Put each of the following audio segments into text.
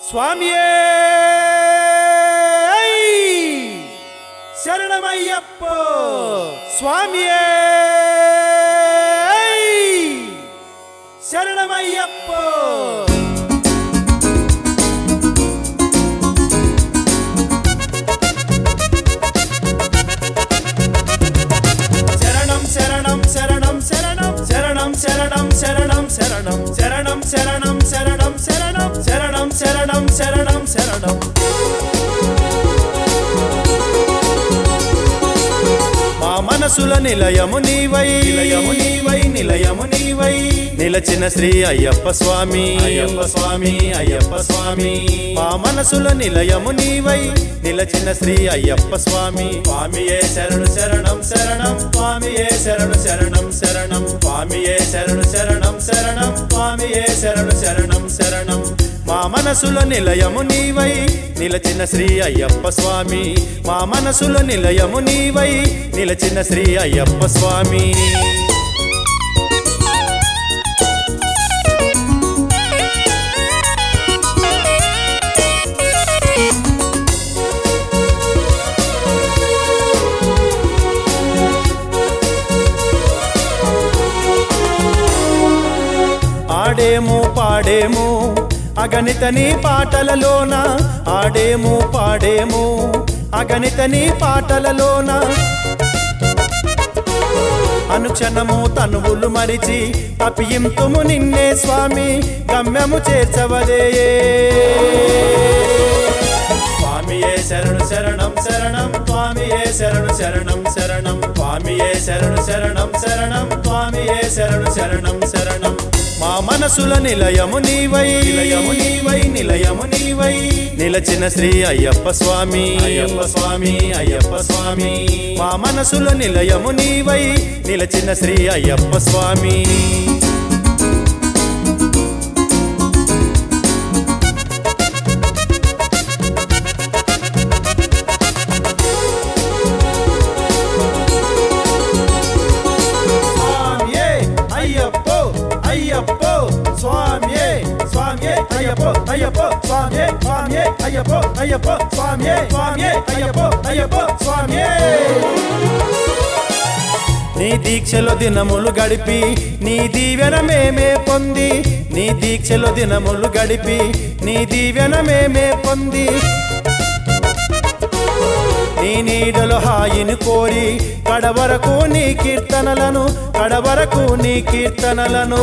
స్వామియే శరణమయ్యప్ప స్వామియే శరణమయ్యప్ప శరణం శరణం శరణం శరణం శరణం శరణం శరణం శరణం శరణం శరణం శరణం శరణం శరణం శరణం శరణం శరణం మా మనసుల నిలయము నీవై నిలయము నీవై నిలయము నీవై నిలచిన శ్రీ అయ్యప్ప స్వామి అయ్యప్ప స్వామి అయ్యప్ప స్వామి మా మనసుల నిలయము నీవై నిలచిన శ్రీ అయ్యప్ప స్వామి స్వామియే శరణు శరణం శరణం స్వామియే శరణు శరణం శరణం స్వామియే శరణు శరణం శరణం స్వామియే శరణు శరణం శరణం మా మనసుల నిలయము నీవై నిలచిన శ్రీ అయ్యప్ప స్వామి మా మనసుల నిలయము నీవై నిలచిన శ్రీ అయ్యప్ప స్వామి ఆడేము పాడేము అగణితని పాటలలోన ఆడేము పాడేము అగణితని పాటలలోన అనుక్షణము తనువులు మరిచి తప్పింతుము నిన్నే స్వామి గమ్యము చేర్చవదేయే స్వామియే శరణు శరణం శరణం స్వామియే శరణు శరణం శరణం స్వామియే శరణు శరణం శరణం స్వామియే శరణు శరణం శరణం మా మనసుల నిలయము నీవై నిలయము నీవై నిలయము నీవై నిలచిన శ్రీ అయ్యప్ప స్వామి అయ్యప్ప స్వామి అయ్యప్ప స్వామి మా మనసుల నిలయము నీవై నిలచిన శ్రీ అయ్యప్ప స్వామి స్వామియే అయ్యప్పో అయ్యప్పో స్వామియే స్వామియే అయ్యప్పో అయ్యప్పో స్వామియే స్వామియే అయ్యప్పో అయ్యప్పో స్వామియే స్వామియే అయ్యప్పో అయ్యప్పో స్వామియే నీ దీక్షలో దినములు గడిపి నీ దీవెన మేమే పొంది నీ దీక్షలో దినములు గడిపి నీ దీవెన మేమే పొంది నీ నీడలో హాయిని కోరి కడవరకు నీ కీర్తనలను కడవరకు నీ కీర్తనలను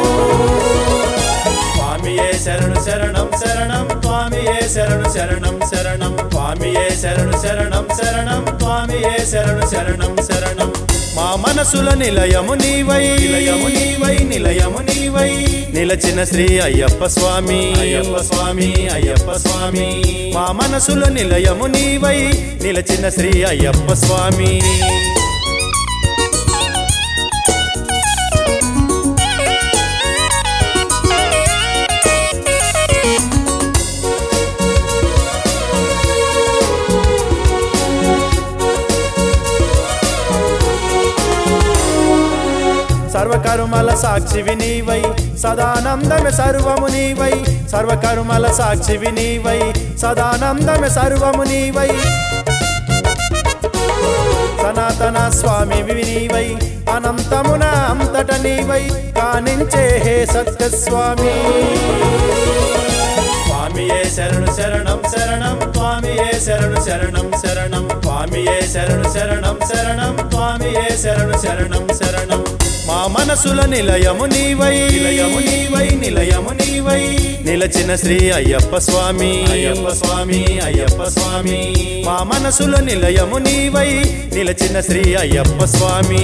స్వామియే శరణు శరణం శరణం స్వామియే శరణు శరణం శరణం స్వామియే శరణు శరణం శరణం స్వామియే శరణు శరణం శరణం మా మనసుల నిలయము నీవై నిలయము నీవై నిలయము నీవై నిలచిన శ్రీ అయ్యప్ప స్వామి అయ్యప్ప స్వామి అయ్యప్ప స్వామి మా మనసుల నిలయము నీవై నిలచిన శ్రీ అయ్యప్ప స్వామి సర్వకర్మల సాక్షివి నీవై సదానందమే సర్వము నీవై సర్వకర్మల సాక్షివి నీవై సదానందమే సర్వము నీవై సనాతన స్వామి నీవై అనంతమున అంతట నీవై కానించే హే సత్యస్వామి స్వామియే శరణు శరణం శరణం స్వామియే శరణు శరణం శరణం స్వామియే శరణు శరణం శరణం స్వామియే శరణు శరణం శరణం మా మనసుల నిలయము నీవై నిలయము నీవై నిలయము నీవై నిలచిన శ్రీ అయ్యప్ప స్వామి అయ్యప్ప స్వామి అయ్యప్ప స్వామి మా మనసుల నిలయము నీవై నిలచిన శ్రీ అయ్యప్ప స్వామి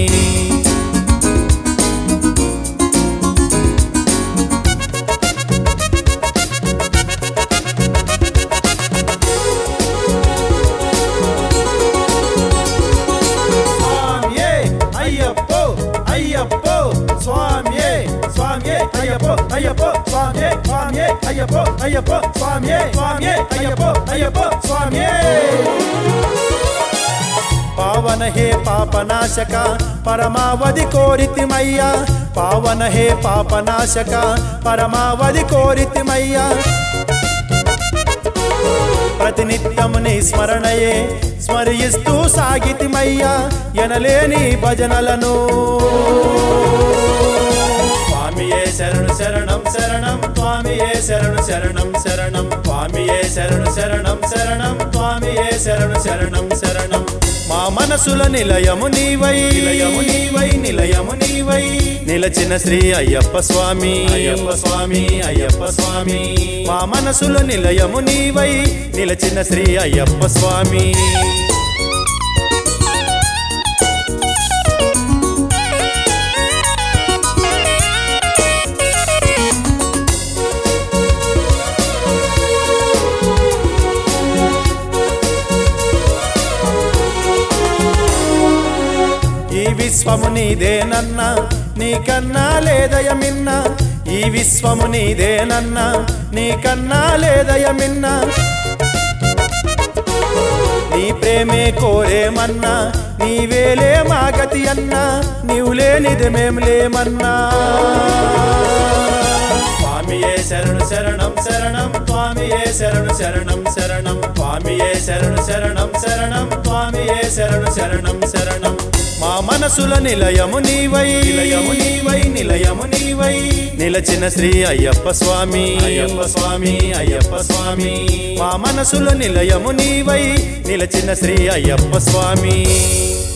స్వామియే అయ్యప్పో అయ్యప్పో స్వామియే స్వామియే అయ్యప్పో అయ్యప్పో స్వామియే స్వామియే అయ్యప్పో అయ్యప్పో స్వామియే స్వామియే అయ్యప్పో అయ్యప్పో స్వామియే పావన హే పాపనాశక పరమావధి కోరితిమయ్యా పావన హే పాపనాశక పరమావధి కోరితిమయ్యా ప్రతినిత్యము నీ స్మరణయే స్మరిస్తూ సాగితిమయ్యా ఎనలేని భజనలను స్వామియే శరణు శరణం శరణం స్వామియే శరణు శరణం శరణం స్వామియే శరణు శరణం శరణం స్వామియే శరణు శరణం శరణం మా మనసుల నిలయము నీవై నిలయము నీవై నిలయము నీవై నిలచిన శ్రీ అయ్యప్ప స్వామి అయ్యప్ప స్వామి అయ్యప్ప స్వామి మా మనసుల నిలయము నీవై నిలచిన శ్రీ అయ్యప్ప స్వామి ఈ విశ్వము నీదేనన్నా నీకన్నా లేదయమిన్నా ఈ విశ్వము నీదేనన్నా నీకన్నా లేదయమిన్నా నీ ప్రేమే కోరేమన్నా నీవేలే మా గతి అన్నా నీవు లేనిది మేం లేమన్నా స్వామియే శరణు శరణం శరణం స్వామియే శరణు శరణం శరణం స్వామియే శరణు శరణం శరణం స్వామియే శరణు శరణం శరణం మా మనసుల నిలయము నీవై నిలయము నీవై నిలయము నీవై నిలచిన శ్రీ అయ్యప్ప స్వామి అయ్యప్ప స్వామి అయ్యప్ప స్వామి మా మనసుల నిలయము నీవై నిలచిన శ్రీ అయ్యప్ప స్వామి